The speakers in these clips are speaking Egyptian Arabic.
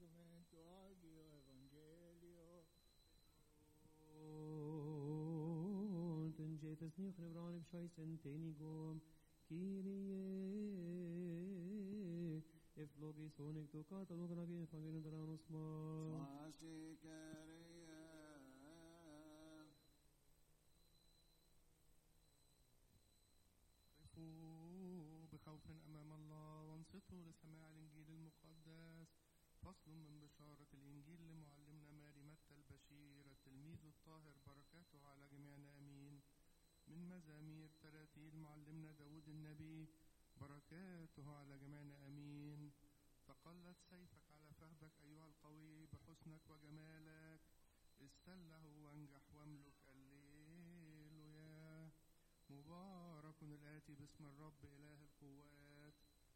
documento agio evangelio Und jetes nicht nebran scheißen tenigom Kyrie Eflogis onik to katalogna gen fangen dranos ma Swastikaria قفوا بخوف أمام الله وانصتوا لسماع الإنجيل المقدس فصل من بشارة الإنجيل لمعلمنا ماري متى البشير التلميذ الطاهر بركاته على جميعنا أمين من مزامير تراتيل معلمنا داود النبي بركاته على جميعنا أمين تقلت سيفك على فخذك أيها القوي بحسنك وجمالك استله وانجح واملك الليل مبارك الآتي باسم الرب إله القوات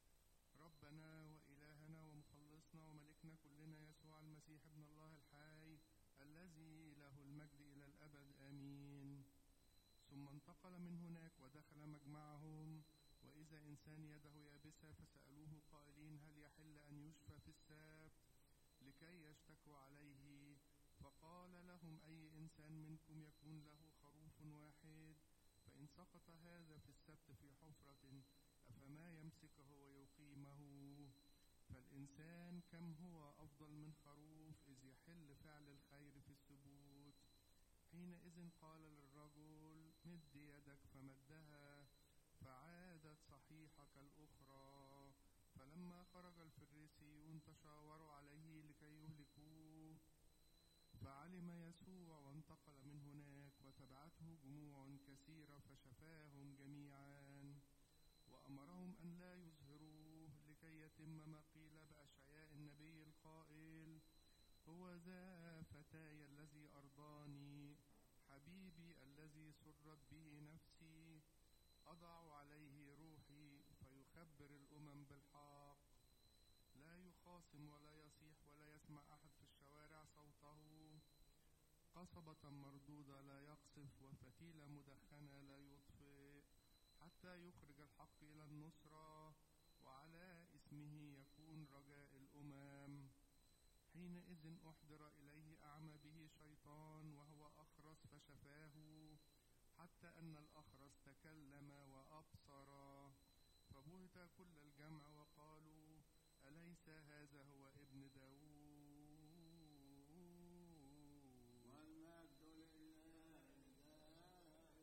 ربنا وإلهنا ومخلصنا وملكنا كلنا يسوع المسيح ابن الله الحي الذي له المجد إلى الأبد آمين ثم انتقل من هناك ودخل مجمعهم وإذا إنسان يده يابسة فسألوه قائلين هل يحل أن يشفى في السبت لكي يشتكوا عليه فقال لهم أي إنسان منكم يكون له خروف واحد فإن سقط هذا في السبت في حفرة أفما يمسكه ويقيمه فالإنسان كم هو أفضل من خروف إذ يحل فعل الخير في السبوت حينئذ قال للرجل مد يدك فمدها فعادت صحيحة كالأخرى فلما خرج الفريسيون تشاوروا عليه لكي يهلكوه فعلم يسوع وانتقل من هناك وتبعته جموع كثيرة فشفاهم جميعا وأمرهم أن لا يظهروه لكي يتم ما قيل بأشعياء النبي القائل هو ذا فتاي الذي أرضاني حبيبي الذي سرت به نفسي أضع عليه روحي فيخبر الأمم بالحق لا يخاصم ولا يصيح ولا يسمع أحد في الشوارع صوته قصبة مردودة لا يقصف وفتيلة مدخنة لا يطفئ حتى يخرج الحق إلى النصرة وعلى اسمه يكون رجاء الأمم حينئذ أحضر إليه أعمى به شيطان وهو أخرس فشفاه حتى أن الأخرس تكلم وأبصر فبهت كل الجمع وقالوا أليس هذا هو ابن داوود والمجد لله دائما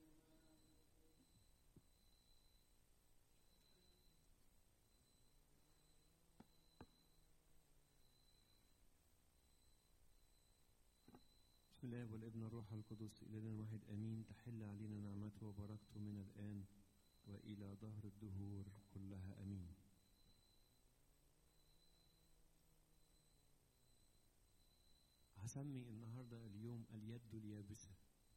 بسم الله والابن الروح القدس إلهنا الواحد آمين تحل علينا نعمته وبركته من الآن وإلى ظهر الدهور كلها آمين هسمي النهاردة اليوم اليد اليابسة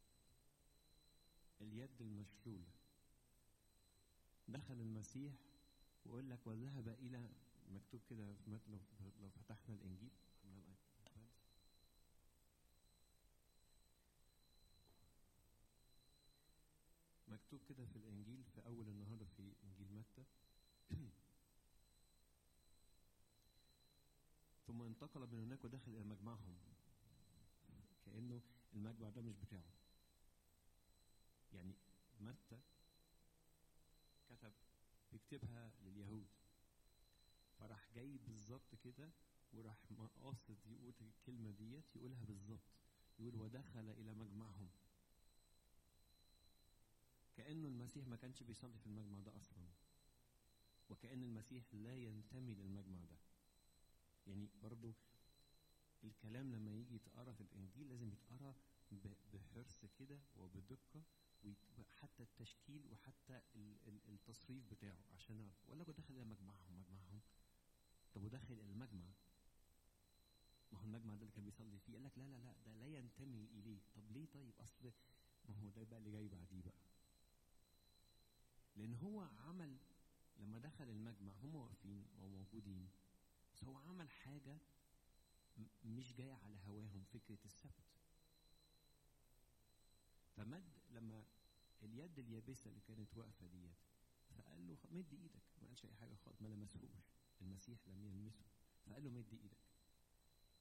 اليد المشلولة دخل المسيح ويقول لك وذهب إلى مكتوب كده في مت- لو لو فتحنا الإنجيل عملنا الآية. مكتوب كده في الإنجيل في أول النهاردة في إنجيل متى ثم انتقل من هناك ودخل إلى مجمعهم كأنه المجمع ده مش بتاعه يعني متى كتب بيكتبها لليهود فراح جاي بالظبط كده وراح ما قاصد يقول الكلمة ديت يقولها بالظبط يقول ودخل إلى مجمعهم كأنه المسيح ما كانش بيصلي في المجمع ده أصلا وكأن المسيح لا ينتمي للمجمع ده يعني برضو الكلام لما يجي يتقرا في الإنجيل لازم يتقرا ب- بحرص كده وبدقة وحتى التشكيل وحتى ال- ال- التصريف بتاعه عشان نعرف ولا كنت داخل إلى مجمعهم مجمعهم طب وداخل إلى المجمع ما هو المجمع ده اللي كان بيصلي فيه قال لك لا لا لا ده لا ينتمي إليه طب ليه طيب أصل ما هو ده بقى اللي جاي بعديه بقى لأن هو عمل لما دخل المجمع هم واقفين وموجودين بس هو عمل حاجة م- مش جاية على هواهم فكرة السبت فمد لما اليد اليابسة اللي كانت واقفة ديت فقال له خ- مد ايدك ما قالش اي حاجة خالص ما لمسهوش المسيح لم يلمسه فقال له مد ايدك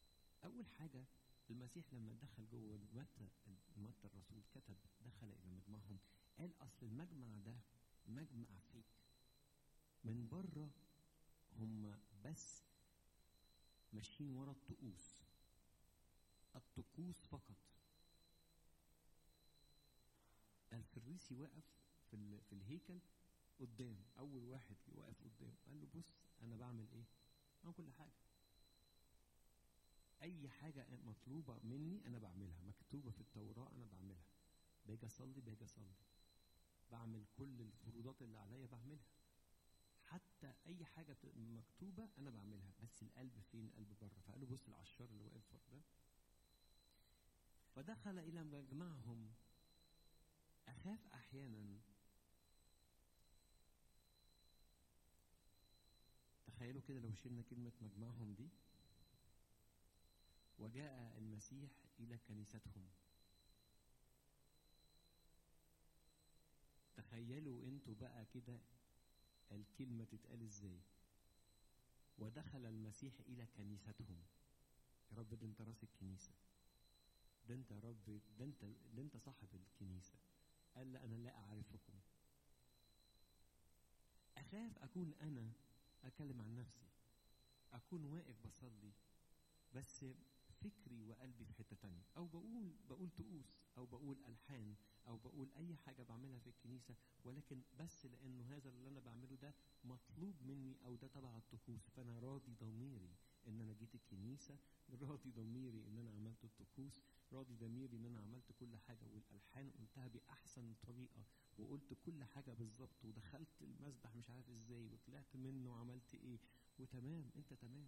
اول حاجه المسيح لما دخل جوه متى متى الرسول كتب دخل الى مجمعهم قال اصل المجمع ده مجمع فيك من بره هم بس ماشيين ورا الطقوس الطقوس فقط الفريسي واقف في ال- في الهيكل قدام اول واحد واقف قدام قال له بص انا بعمل ايه بعمل كل حاجه اي حاجه مطلوبه مني انا بعملها مكتوبه في التوراه انا بعملها باجي اصلي باجي اصلي بعمل كل الفروضات اللي عليا بعملها حتى اي حاجه بت- مكتوبه انا بعملها بس القلب فين القلب بره فقال له بص العشار اللي واقف ورا ده فدخل الى مجمعهم اخاف احيانا تخيلوا كده لو شلنا كلمه مجمعهم دي وجاء المسيح الى كنيستهم تخيلوا انتوا بقى كده الكلمة تتقال ازاي ودخل المسيح الى كنيستهم يا رب ده انت راس الكنيسة ده انت يا رب ده انت ده انت صاحب الكنيسة قال لا انا لا اعرفكم اخاف اكون انا اتكلم عن نفسي اكون واقف بصلي بس فكري وقلبي في حته تانية او بقول بقول طقوس او بقول الحان او بقول اي حاجه بعملها في الكنيسه ولكن بس لانه هذا اللي انا بعمله ده مطلوب مني او ده تبع الطقوس فانا راضي ضميري ان انا جيت الكنيسه راضي ضميري ان انا عملت الطقوس راضي ضميري ان انا عملت كل حاجه والالحان قلتها باحسن طريقه وقلت كل حاجه بالظبط ودخلت المسبح مش عارف ازاي وطلعت منه وعملت ايه وتمام انت تمام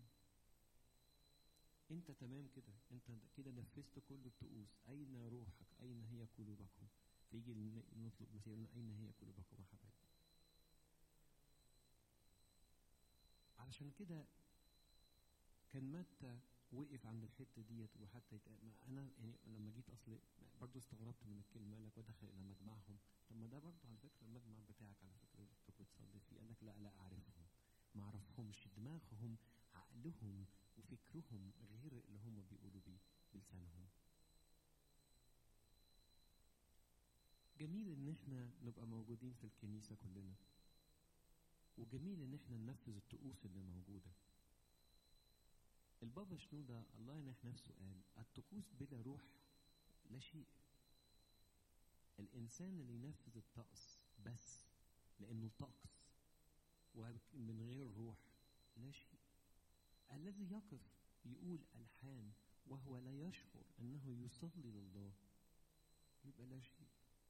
انت تمام كده انت كده نفذت كل الطقوس اين روحك اين هي قلوبكم فيجي ن- نطلب مسيح يقول لنا اين هي قلوبكم يا حبايبي علشان كده كان متى وقف عند الحته ديت وحتى يتقال ما انا يعني لما جيت اصل برضه استغربت من الكلمه قال لك ودخل الى مجمعهم طب ما ده برضه على فكره المجمع بتاعك على فكره اللي كنت بتصلي فيه قال لك لا لا اعرفهم ما اعرفهمش دماغهم عقلهم وفكرهم غير اللي هم بيقولوا بيه بلسانهم جميل ان احنا نبقى موجودين في الكنيسة كلنا وجميل ان احنا ننفذ الطقوس اللي موجودة البابا شنودة الله ينح نفسه قال الطقوس بلا روح لا شيء الانسان اللي ينفذ الطقس بس لانه طقس ومن غير روح لا شيء الذي يقف يقول الحان وهو لا يشعر انه يصلي لله يبقى لا شيء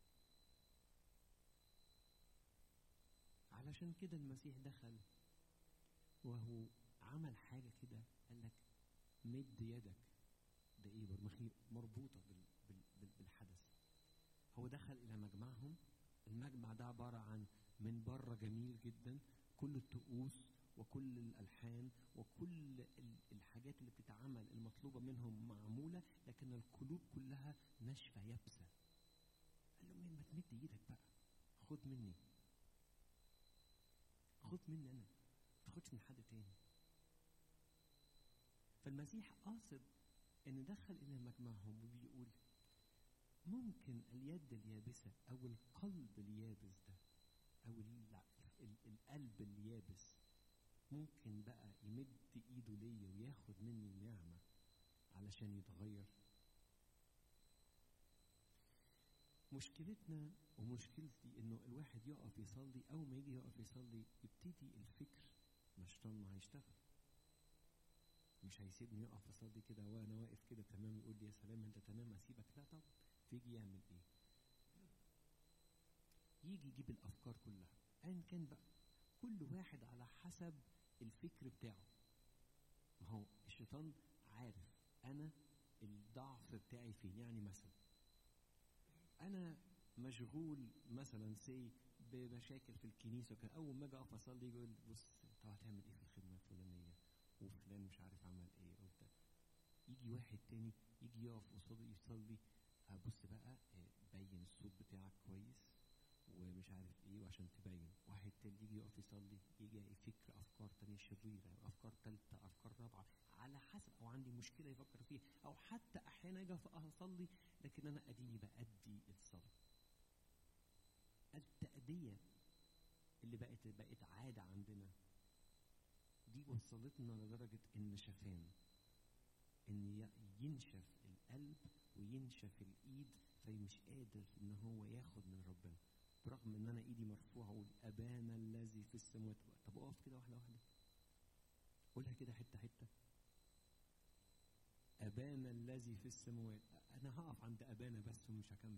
علشان كده المسيح دخل وهو عمل حاجه كده قال لك مد يدك ده ايه برمخي مربوطه بال بال بال بالحدث هو دخل الى مجمعهم المجمع ده عباره عن من بره جميل جدا كل الطقوس وكل الالحان وكل ال- الحاجات اللي بتتعمل المطلوبه منهم معموله لكن القلوب كلها ناشفه يابسه قال لهم إيه، ما تمد ايدك بقى خد مني خد مني انا ما تاخدش من حد تاني فالمسيح قاصد ان دخل الى مجمعهم وبيقول ممكن اليد اليابسه او القلب اليابس ده او ال- ال- القلب اليابس ممكن بقى يمد ايده ليا وياخد مني النعمه علشان يتغير مشكلتنا ومشكلتي انه الواحد يقف يصلي اول ما يجي يقف يصلي يبتدي الفكر مشطان ما هيشتغل مش هيسيبني اقف اصلي كده وانا واقف كده تمام يقول لي يا سلام انت تمام اسيبك لا طب تيجي يعمل ايه يجي يجيب الافكار كلها ايا كان بقى كل واحد على حسب الفكر بتاعه ما هو الشيطان عارف انا الضعف بتاعي فين يعني مثلا انا مشغول مثلا سي بمشاكل في الكنيسه وكده اول ما اجي اقف اصلي يقول بص طب هتعمل ايه في الخدمه الفلانيه وفلان مش عارف عمل ايه وبتاع يجي واحد تاني يجي يقف قصادي يصلي آه بص بقى آه، بين الصوت بتاعك كويس ومش عارف ايه وعشان تبين واحد تاني يجي يقف يصلي يجي يفكر افكار تانية شريره افكار ثالثه افكار رابعه على حسب او عندي مشكله يفكر فيها فيها او حتى احيانا اجي أقف اصلي لكن انا اديني بادي الصلاه التاديه اللي بقت بقت عاده عندنا دي وصلتنا لدرجه النشفان ان ي- ينشف القلب وينشف الايد فمش قادر ان هو ياخد من ربنا برغم ان انا ايدي مرفوعه اقول ابانا الذي في السماوات طب اقف كده واحده واحده قولها كده حته حته ابانا الذي في السماوات انا هقف عند ابانا بس ومش هكمل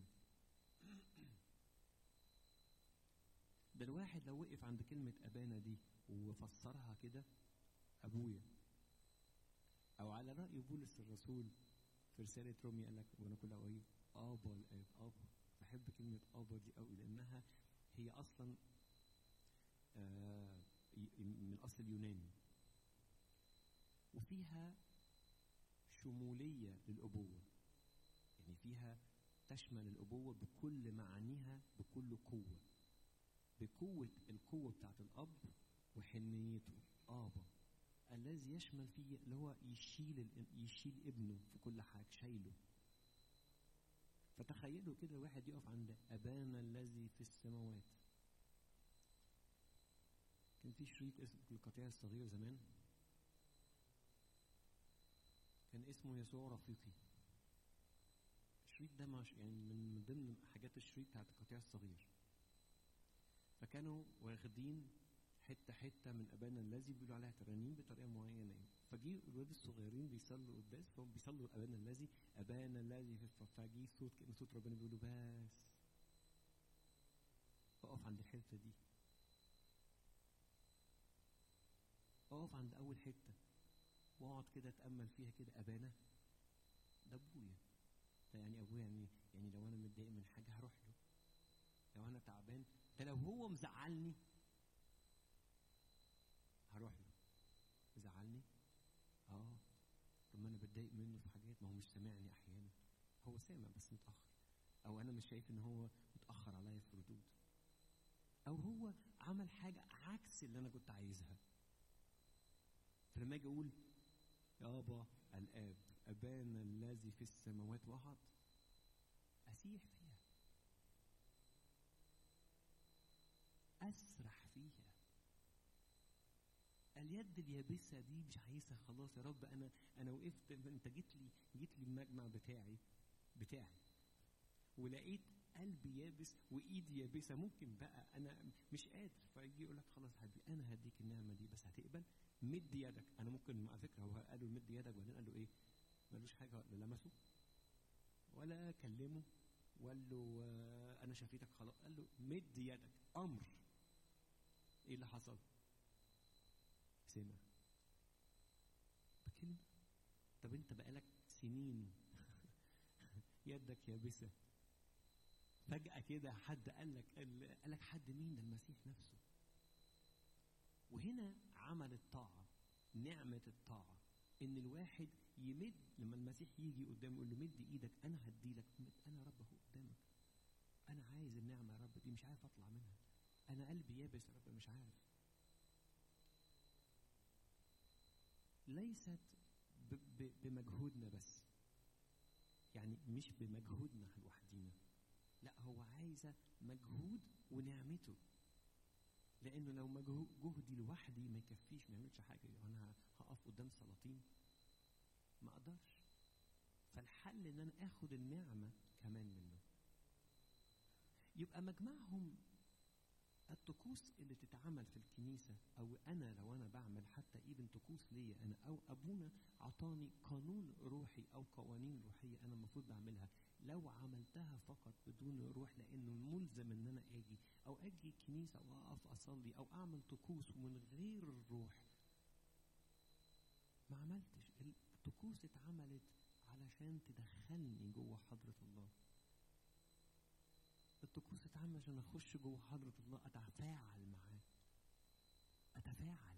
ده الواحد لو وقف عند كلمة أبانا دي وفسرها كده أبويا أو على رأي بولس الرسول في رسالة رومي قال لك وأنا كل أوي أبا الآب أبا بحب كلمة أبا دي أوي لأنها هي أصلا آه ي- من الأصل اليوناني وفيها شمولية للأبوة يعني فيها تشمل الأبوة بكل معانيها بكل قوة بقوة القوة بتاعت الأب وحنيته آبا الذي يشمل فيه اللي هو يشيل ال- يشيل ابنه في كل حاجة شايله فتخيلوا كده واحد يقف عند أبانا الذي في السماوات كان في شريط اسمه القطيع الصغير زمان كان اسمه يسوع رفيقي الشريط ده مش يعني من من ضمن حاجات الشريط بتاعت القطيع الصغير فكانوا واخدين حته حته من ابانا الذي بيقولوا عليها ترانيم بطريقه معينه يعني فجي الولاد الصغيرين بيصلوا قداس فهم بيصلوا ابانا الذي ابانا الذي في- ف- فجي صوت كأن صوت ربنا بيقولوا بس اقف عند الحته دي اقف عند اول حته واقعد كده اتامل فيها كده ابانا ده ابويا ده يعني ابويا يعني يعني لو انا متضايق من حاجه هروح له لو انا تعبان ده لو هو مزعلني هروح له مزعلني اه طب ما انا بتضايق منه في حاجات ما هو مش سامعني احيانا هو سامع بس متاخر او انا مش شايف ان هو متاخر عليا في ردود او هو عمل حاجه عكس اللي انا كنت عايزها فلما اجي اقول يابا الاب ابانا الذي في السماوات واحد اسيح فيها اسرح فيها اليد اليابسه دي مش عايزها خلاص يا رب انا انا وقفت انت جيت لي جيت لي المجمع بتاعي بتاعي ولقيت قلبي يابس وايدي يابسه ممكن بقى انا مش قادر فيجي يقول لك خلاص هدي انا هديك النعمه دي بس هتقبل مد يدك انا ممكن على فكره هو قال له مد يدك وبعدين قال له ايه ملوش حاجه لا لمسه ولا كلمه وقال له آه، انا شفيتك خلاص قال له مد يدك امر ايه اللي حصل سمع بكلمه طب انت بقالك سنين يدك يابسه فجأة كده حد قال لك قال قال لك حد مين ده المسيح نفسه وهنا عمل الطاعة نعمة الطاعة إن الواحد يمد لما المسيح يجي قدامه يقول له مد إيدك أنا هديلك مد أنا يا رب أهو قدامك أنا عايز النعمة يا رب دي مش عارف أطلع منها أنا قلبي يابس يا رب مش عارف ليست ب- ب- بمجهودنا بس يعني مش بمجهودنا لوحدينا لا هو عايزة مجهود ونعمته لانه لو مجهو- جهدي لوحدي ما يكفيش ما يعملش حاجه انا هقف قدام سلاطين ما اقدرش فالحل ان انا اخد النعمه كمان منه يبقى مجمعهم الطقوس اللي تتعمل في الكنيسه او انا لو انا بعمل حتى ايفن طقوس ليا انا او ابونا عطاني قانون روحي او قوانين روحيه انا المفروض بعملها لو عملتها فقط بدون روح لانه ملزم ان انا اجي او اجي الكنيسه واقف اصلي او اعمل طقوس ومن غير الروح ما عملتش الطقوس اتعملت علشان تدخلني جوه حضره الله الطقوس اتعمل عشان اخش جوه حضره الله اتفاعل معاه اتفاعل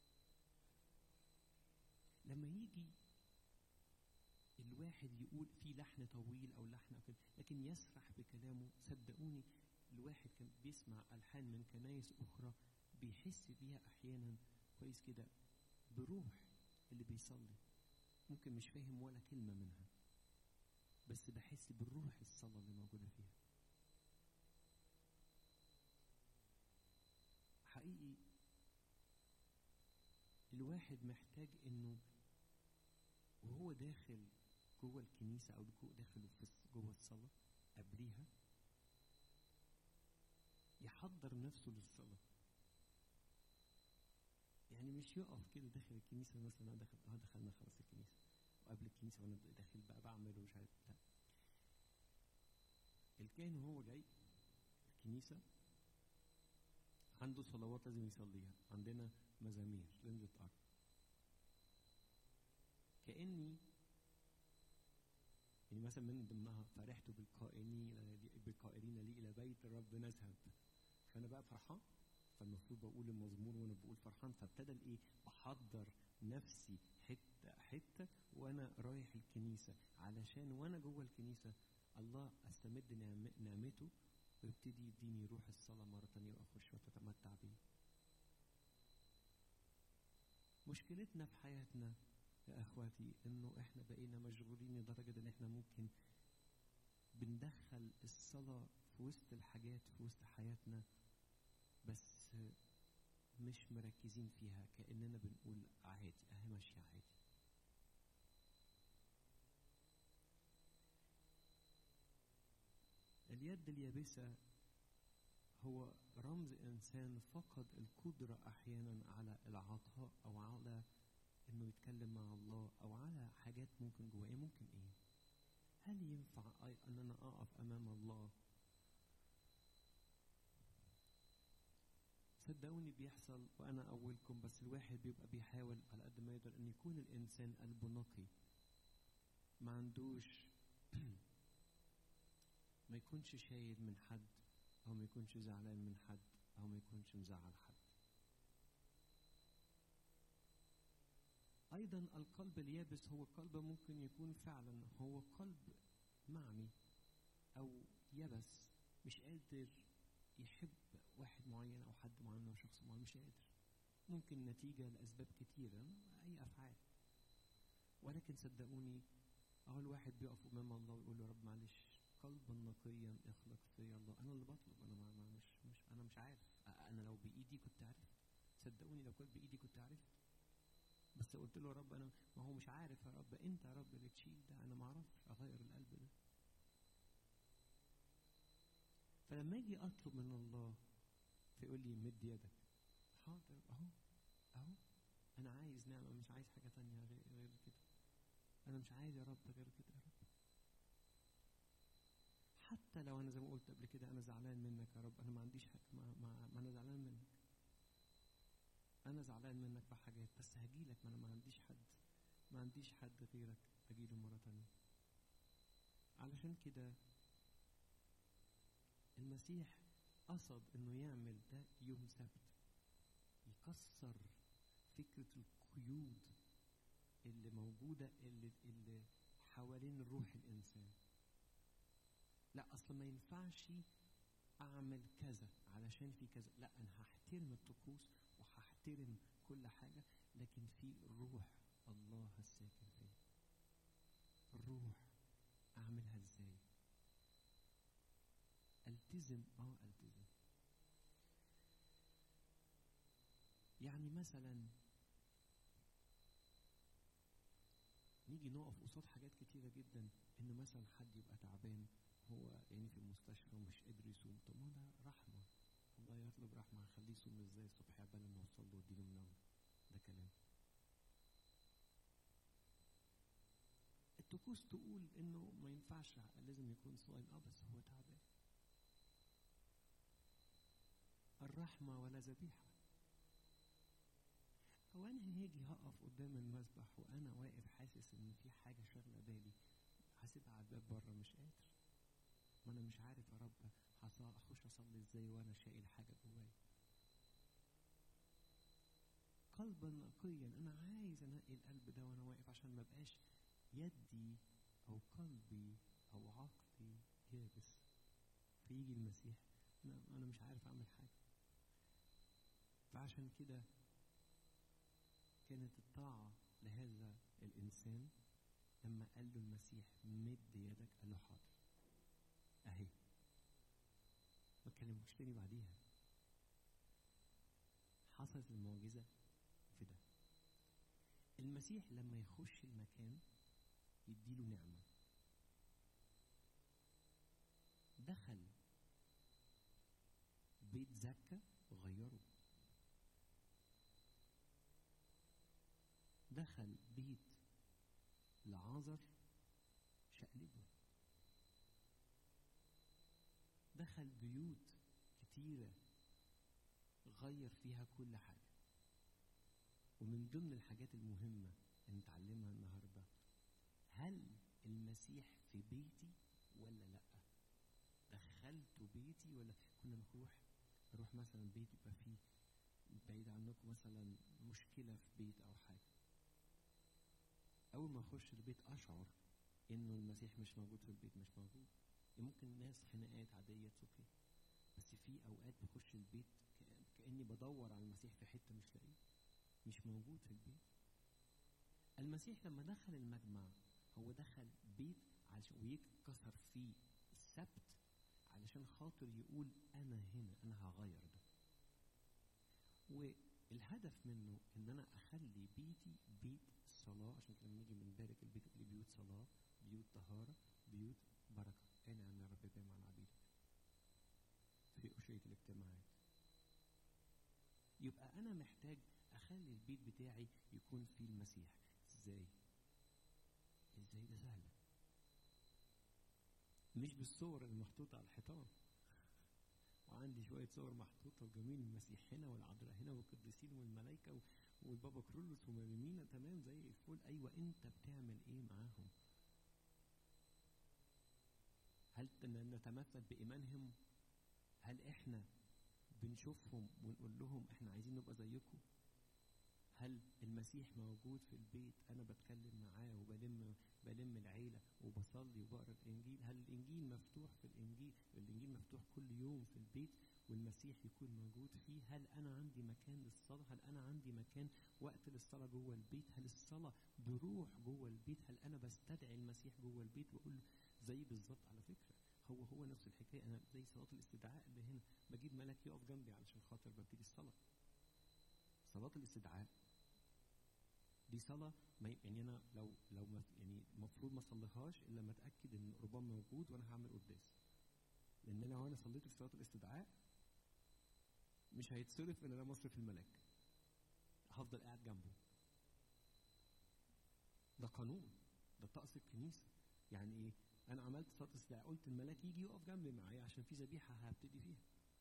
لما يجي الواحد يقول في لحن طويل او لحن او كده لكن يسرح بكلامه صدقوني الواحد كان بيسمع الحان من كنايس اخرى بيحس بيها احيانا كويس كده بروح اللي بيصلي ممكن مش فاهم ولا كلمة منها بس بحس بالروح الصلاة اللي موجودة فيها حقيقي الواحد محتاج انه وهو داخل جوه الكنيسة او جو- داخل في الص- جوه الصلاة قبليها يحضر نفسه للصلاة يعني مش يقف كده داخل الكنيسة مثلا أنا داخل اه دخلنا خلاص الكنيسة وقبل الكنيسة وانا داخل بقى بعمل ومش عارف لا الكاهن وهو جاي الكنيسة عنده صلوات لازم يصليها عندنا مزامير لازم تتقرا كأني يعني مثلا من ضمنها فرحت بالقائلين بالقائلين لي إلى بيت الرب نذهب فأنا بقى فرحان فالمفروض بقول المزمور وأنا بقول فرحان فابتدى الإيه بحضر نفسي حتة حتة وأنا رايح الكنيسة علشان وأنا جوه الكنيسة الله أستمد نعم- نعمته ويبتدي يديني روح الصلاة مرة تانية وأخش وأتمتع بيه مشكلتنا في حياتنا يا اخواتي انه احنا بقينا مشغولين لدرجه ان احنا ممكن بندخل الصلاه في وسط الحاجات في وسط حياتنا بس مش مركزين فيها كاننا بنقول عادي اهي ماشيه عادي اليد اليابسه هو رمز انسان فقد القدره احيانا على العطاء او على انه يتكلم مع الله او على حاجات ممكن جواه ممكن ايه هل ينفع أي- ان انا اقف امام الله صدقوني بيحصل وانا اولكم بس الواحد بيبقى بيحاول على قد ما يقدر ان يكون الانسان قلبه نقي ما عندوش ما يكونش شايل من حد او ما يكونش زعلان من حد او ما يكونش مزعل حد ايضا القلب اليابس هو قلب ممكن يكون فعلا هو قلب معمي او يبس مش قادر يحب واحد معين او حد معين او شخص معين مش قادر ممكن نتيجه لاسباب كتيره اي افعال ولكن صدقوني اهو الواحد بيقف امام الله ويقول له يا رب معلش قلبا نقيا اخلق في الله انا اللي بطلب انا ما ما- مش مش انا مش عارف أ- انا لو بايدي كنت عرفت صدقوني لو كنت بايدي كنت عرفت بس قلت له يا رب انا ما هو مش عارف يا رب انت يا رب اللي تشيل ده انا ما اعرفش اغير القلب ده فلما اجي اطلب من الله فيقول لي مد يدك حاضر اهو اهو انا عايز نعمه مش عايز حاجه تانية غير غير كده انا مش عايز يا رب غير كده يا رب حتى لو انا زي ما قلت قبل كده انا زعلان منك يا رب انا ما عنديش حاجه ما, ما, ما انا زعلان منك انا زعلان منك في حاجات بس هجيلك ما انا ما عنديش حد ما عنديش حد غيرك اجيله مره تانية علشان كده المسيح قصد انه يعمل ده يوم سبت يكسر فكره القيود اللي موجوده اللي اللي حوالين روح الانسان لا اصل ما ينفعش اعمل كذا علشان في كذا لا انا هحترم الطقوس وهحترم كل حاجه لكن في روح الله الساكن فيا الروح اعملها ازاي التزم اه التزم يعني مثلا نيجي نقف قصاد حاجات كتيرة جدا إن مثلا حد يبقى تعبان هو يعني في المستشفى ومش قادر يصوم طب ما ده رحمة الله يطلب رحمة هخليه يصوم ازاي الصبح عبال ما اوصل له واديله منوم ده كلام الطقوس تقول انه ما ينفعش لازم يكون صايم اه بس هو تعبان الرحمة ولا ذبيحة هو انا هاجي هقف قدام المذبح وانا واقف حاسس ان في حاجة شاغلة بالي هسيبها على الباب بره مش قادر ما انا مش عارف يا رب هص- اخش اصلي ازاي وانا شايل حاجة جوايا قلبا نقيا انا عايز انقي القلب ده وانا واقف عشان ما بقاش يدي او قلبي او عقلي يابس فيجي المسيح انا انا مش عارف اعمل حاجه فعشان كده كانت الطاعه لهذا الانسان لما قال له المسيح مد يدك قال له حاضر اهي ما كلموش تاني بعديها حصلت المعجزة في ده المسيح لما يخش المكان يديله نعمة دخل بيت زكا غيره دخل بيت لعازر شقلبه دخل بيوت كتيرة غير فيها كل حاجة ومن ضمن الحاجات المهمة اللي نتعلمها النهاردة هل المسيح في بيتي ولا لأ دخلته بيتي ولا كنا نروح نروح مثلا بيت يبقى فيه بعيد عنكم مثلا مشكلة في بيت أو حاجة أول ما أخش البيت أشعر إنه المسيح مش موجود في البيت مش موجود ممكن ناس خناقات عادية اوكي بس في أوقات بخش البيت كأ- كأني بدور على المسيح في حتة مش لاقيه مش موجود في البيت المسيح لما دخل المجمع هو دخل بيت علشان ويتكسر فيه السبت علشان خاطر يقول أنا هنا أنا هغير ده والهدف منه ان انا اخلي بيتي بيت صلاه عشان كده لما نيجي بنبارك البيت اللي بيوت صلاه بيوت طهاره بيوت بركه انا عم يا رب بما على عبيدك في أشية الاجتماعات يبقى انا محتاج اخلي البيت بتاعي يكون فيه المسيح ازاي ازاي ده سهل مش بالصور اللي محطوطه على الحيطان وعندي شوية صور محطوطة وجميل المسيح هنا والعذراء هنا والقديسين والملائكة و- والبابا كرولوس ومريمينا تمام زي الفل أيوة أنت بتعمل إيه معاهم؟ هل ن- نتمثل بإيمانهم؟ هل إحنا بنشوفهم ونقول لهم إحنا عايزين نبقى زيكم؟ هل المسيح موجود في البيت أنا بتكلم معاه وبلم بلم العيلة وبصلي وبقرا الإنجيل هل الإنجيل مفتوح في الإنجيل الإنجيل مفتوح كل يوم في البيت والمسيح يكون موجود فيه هل أنا عندي مكان للصلاة هل أنا عندي مكان وقت للصلاة جوه البيت هل الصلاة بروح جوه البيت هل أنا بستدعي المسيح جوه البيت وأقول له زي بالظبط على فكرة هو هو نفس الحكاية أنا زي صلاة الاستدعاء اللي هنا بجيب ملك يقف جنبي علشان خاطر ببتدي الصلاة صلاة الاستدعاء دي صلاة ما ي- يعني أنا لو لو ما يعني المفروض ما أصليهاش إلا لما أتأكد إن القربان موجود وأنا هعمل قداس لأن أنا وأنا صليت في صلاة الاستدعاء مش هيتصرف إلا لما أصرف الملاك هفضل قاعد جنبه ده قانون ده طقس الكنيسة يعني إيه أنا عملت صلاة استدعاء قلت الملاك يجي يقف جنبي معايا عشان في ذبيحة هبتدي فيها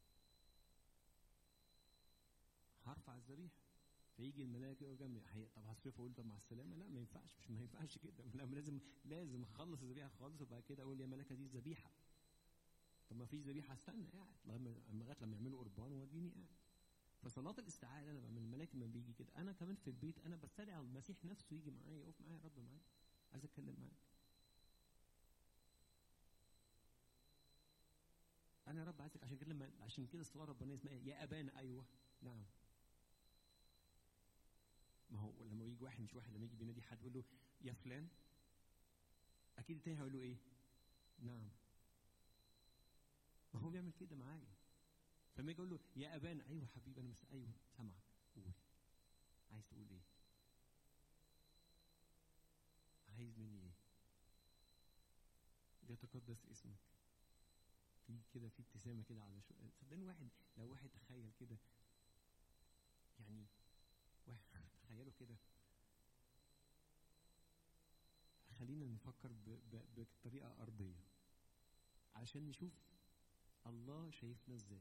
هرفع الذبيحة فيجي الملاك يقف جنبي هي- طب هصرفه اقول طب مع السلامه لا ما ينفعش مش ما ينفعش كده لا لازم لازم اخلص الذبيحه خالص وبعد كده اقول يا ملكه دي الذبيحه طب ما فيش ذبيحه استنى قاعد لما لغايه لما يعملوا قربان واديني قاعد فصلاه الاستعاء اللي انا بعمل الملاك لما بيجي كده انا كمان في البيت انا بستدعي المسيح نفسه يجي معايا يقف معايا يا رب معايا عايز اتكلم معاك انا يا رب عايزك عشان كده لما عشان كده الصلاه الربانيه اسمها ايه يا ابانا ايوه نعم ما هو لما يجي واحد مش واحد لما يجي بينادي حد يقول له يا فلان اكيد التاني هيقول له ايه؟ نعم ما هو بيعمل كده معايا فلما يجي يقول له يا ابانا ايوه حبيبي انا مس... ايوه سامعك قول عايز تقول ايه؟ عايز مني ايه؟ ليتقدس اسمك في كده في ابتسامه كده على شو صدقني واحد لو واحد تخيل كده يعني واحد تخيلوا كده خلينا نفكر ب- ب- بطريقة أرضية عشان نشوف الله شايفنا ازاي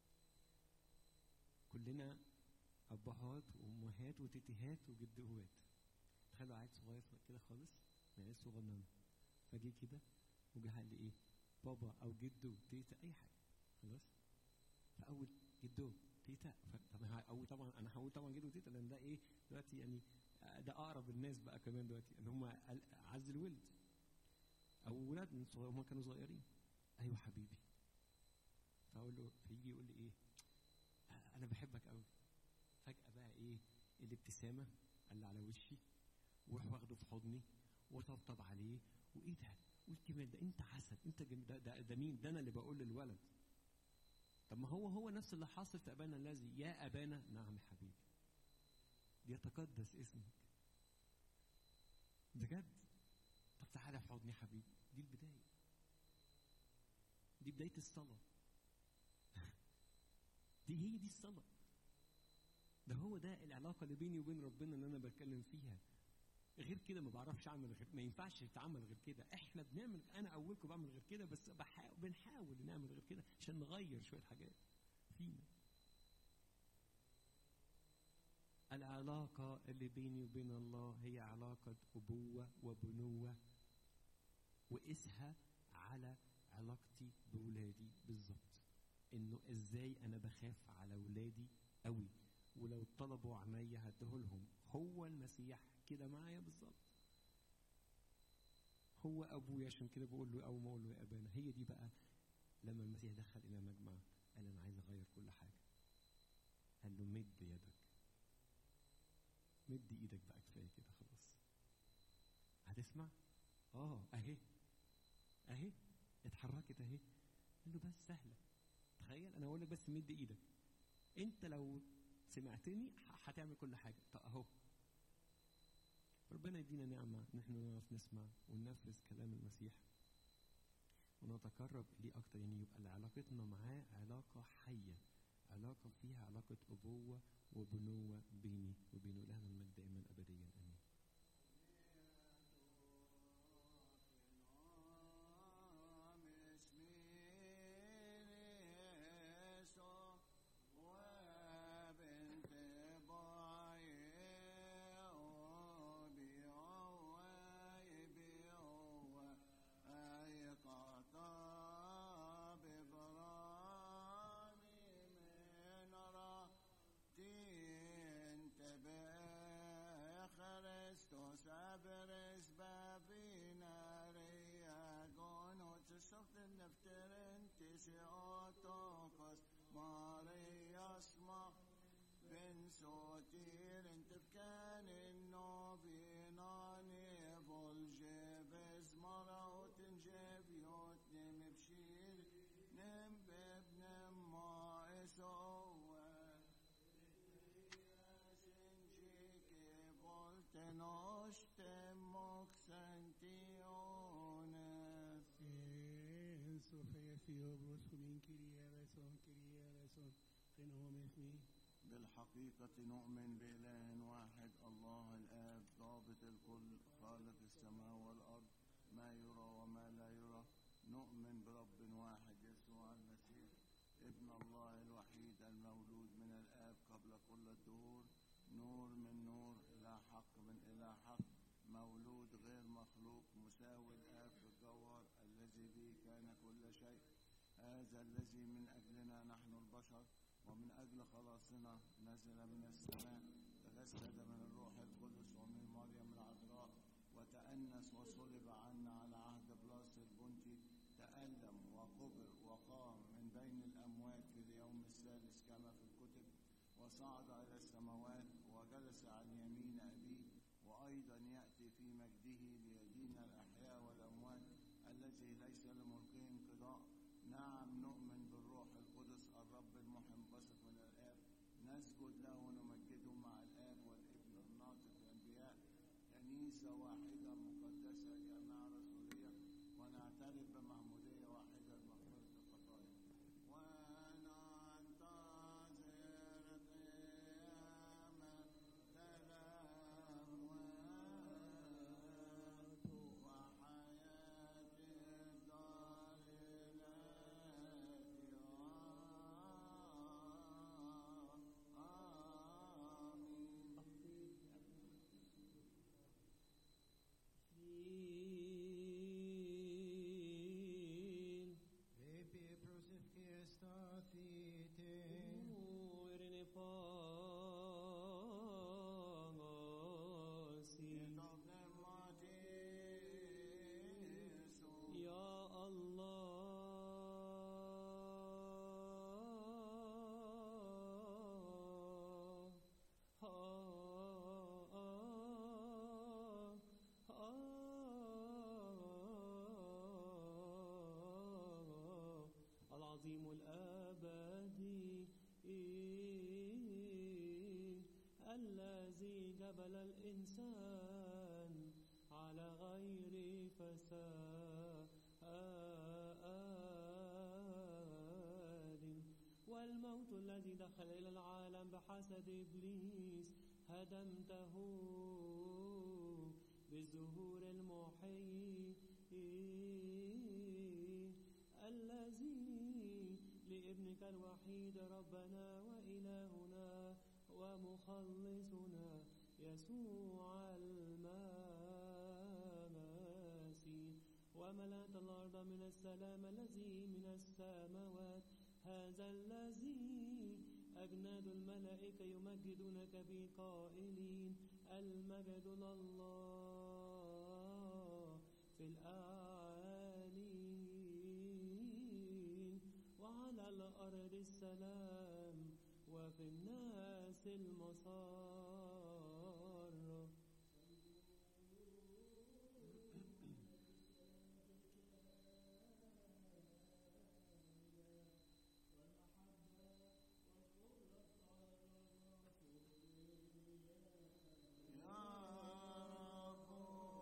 كلنا أبهات وأمهات وتيتيهات وجدهوات تخيلوا عيل صغير كده خالص عيل صغنن فجه كده وجه قال لي ايه بابا او جدو تيتا اي حاجه خلاص فاول جدو تيتا ف- طب أنا اول طبعا انا هقول طبعا جدو وتيتا لان ده ايه دلوقتي يعني آه، ده اقرب الناس بقى كمان دلوقتي اللي هم ال- اعز الولد او ولاد من صغير هم كانوا صغيرين ايوه حبيبي فاقول له فيجي يقول لي ايه آه، انا بحبك قوي فجاه بقى ايه الابتسامه اللي على وشي واروح واخده في حضني وطبطب عليه وايه ده والجمال ده انت عسل انت جميل ده, ده, ده مين ده انا اللي بقول للولد طب ما هو هو نفس اللي حاصل في ابانا الذي يا ابانا نعم يا حبيبي يتقدس اسمك بجد طب تعالى في حضني يا حبيبي دي البدايه دي بدايه الصلاه دي هي دي الصلاه ده هو ده العلاقه اللي بيني وبين ربنا اللي انا بتكلم فيها غير كده ما بعرفش اعمل غير ما ينفعش يتعمل غير كده احنا بنعمل انا اولكم بعمل غير كده بس بحا... بنحاول نعمل غير كده عشان نغير شويه حاجات فينا العلاقة اللي بيني وبين الله هي علاقة أبوة وبنوة وقسها على علاقتي بولادي بالظبط إنه إزاي أنا بخاف على ولادي قوي ولو طلبوا عينيا هديهولهم هو المسيح كده معايا بالظبط هو ابويا عشان كده بقول له اول ما اقول له يا ابانا هي دي بقى لما المسيح دخل الى مجمع قال انا عايز اغير كل حاجه قال له مد يدك مد ايدك بقى كفايه كده خلاص هتسمع اه اهي اهي اتحركت اهي قال له بس سهله تخيل انا اقول لك بس مد ايدك انت لو سمعتني هتعمل كل حاجه طب اهو ربنا يدينا نعمة إن إحنا نعرف نسمع وننفذ كلام المسيح ونتقرب إليه أكتر يعني يبقى علاقتنا معاه علاقة حية علاقة فيها علاقة أبوة وبنوة بيني وبين إلهنا المجد دائما أبديا آمين Sabres babina reagon Otsusof nefterin tisi otokos Maria asma Ben sotir انتفكان النوبيناني فولجيب ازمرا وتنجيب يوتنم بشير نم بابنم ما اسوه Sofia Theobros Humin Kyrie eleison, Kyrie eleison, Phenom Ethmi. بالحقيقة نؤمن بإله واحد الله الآب ضابط الكل خالق السماء والأرض ما يرى وما لا يرى نؤمن برب واحد يسوع المسيح ابن الله الوحيد المولود من الآب قبل كل الدهور نور من نور إلى حق من إلى حق مولود غير مخلوق مساوي الآب في الجوهر الذي به كان كل شيء هذا الذي من أجلنا نحن البشر ومن أجل خلاصنا نزل من السماء تجسد من الروح القدس ومن مريم العذراء وتأنس وصلب عنا على عهد بلاس البنطي تألم وقبر وقام من بين الأموات في اليوم الثالث كما في الكتب وصعد إلى السماوات وجلس عن يمين أبيه وأيضا يأتي في مجده ليدين الأحياء والأموات الذي ليس لملكه انقضاء نعم نؤمن بالروح القدس الرب المحنبسط من الآب نسجد له ونمجده مع الآب والابن الناطق الأنبياء كنيسة واحدة مقدسة جامعة رسولية ونعترف بمعمودية واحدة لمغفرة الخطايا وننتظر قيامة الأموات وحياة الدار التي الذي جبل الإنسان على غير فساد والموت الذي دخل إلى العالم بحسد إبليس هدمته بالظهور المحيي الذي لابنك الوحيد ربنا وإلهنا ومخلصنا يسوع المسيح وملأت الأرض من السلام الذي من السماوات هذا الذي أجناد الملائكة يمجدونك به قائلين المجد لله في الأعالين وعلى الأرض السلام وفي الناس المسار يا رب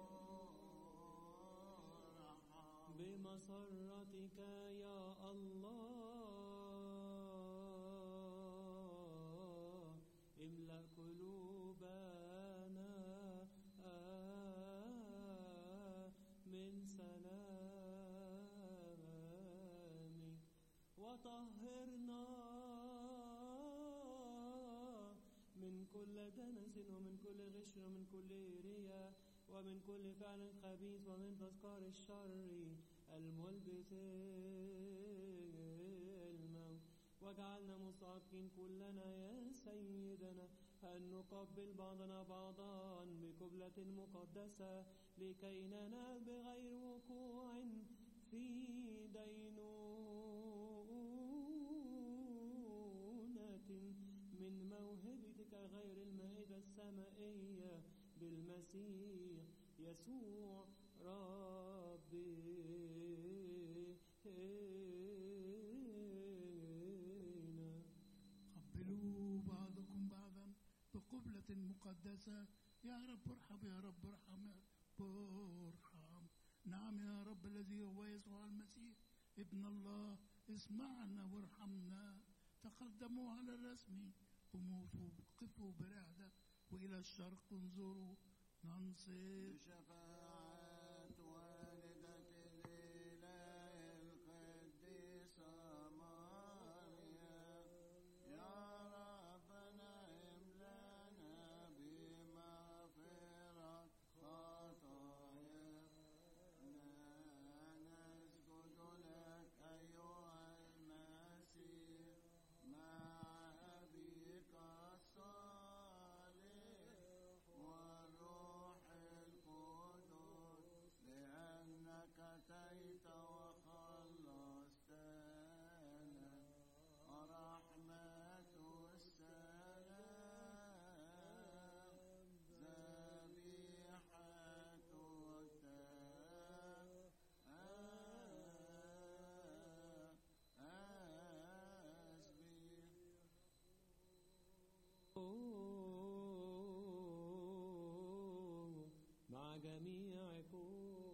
ارحم بمسرتك يا الله املأ قلوبنا من سلامك وطهرنا من كل دنس ومن كل غش ومن كل رياء ومن كل فعل خبيث ومن تذكار الشر الملبس الموت واجعلنا مستحقين كلنا يا سيدنا أن نقبل بعضنا بعضا بقبلة مقدسة لكي ننال بغير وقوع في دينونة من موهبتك غير المائدة السمائية بالمسيح يسوع ربنا قبلوا بعضكم بعضا بقبلة مقدسة يا رب ارحم يا رب ارحم يا رب ارحم نعم يا رب الذي هو يسوع المسيح ابن الله اسمعنا وارحمنا تقدموا على الرسم قوموا قفوا برعدة وإلى الشرق انظروا ننصت بشفاعة والدة الإله القديسة مريم يا ربنا املأنا بمغفرة خطايانا نسجد لك أيها المسيح مع أبيك الصالح والروح القدس لأنك أتيت وخلصتنا رحمة السلام ذبيحة التأسبيح مع جميعكم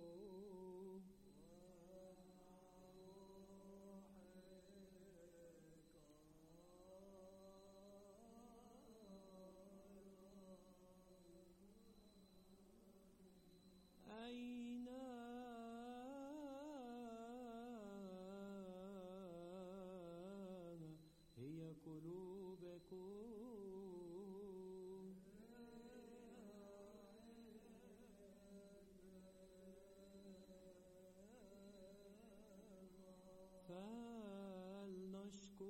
أين هي قلوبكم فلنشكر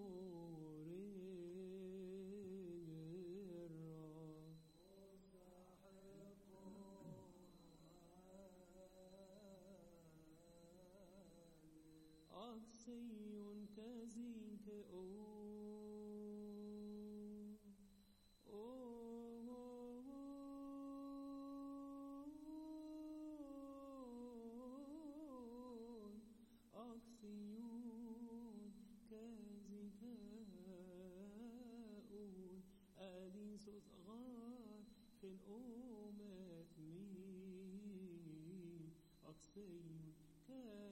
الرب أقصي كزيك أو أقصيون كزكاء أليس صغار أمت مين أقصي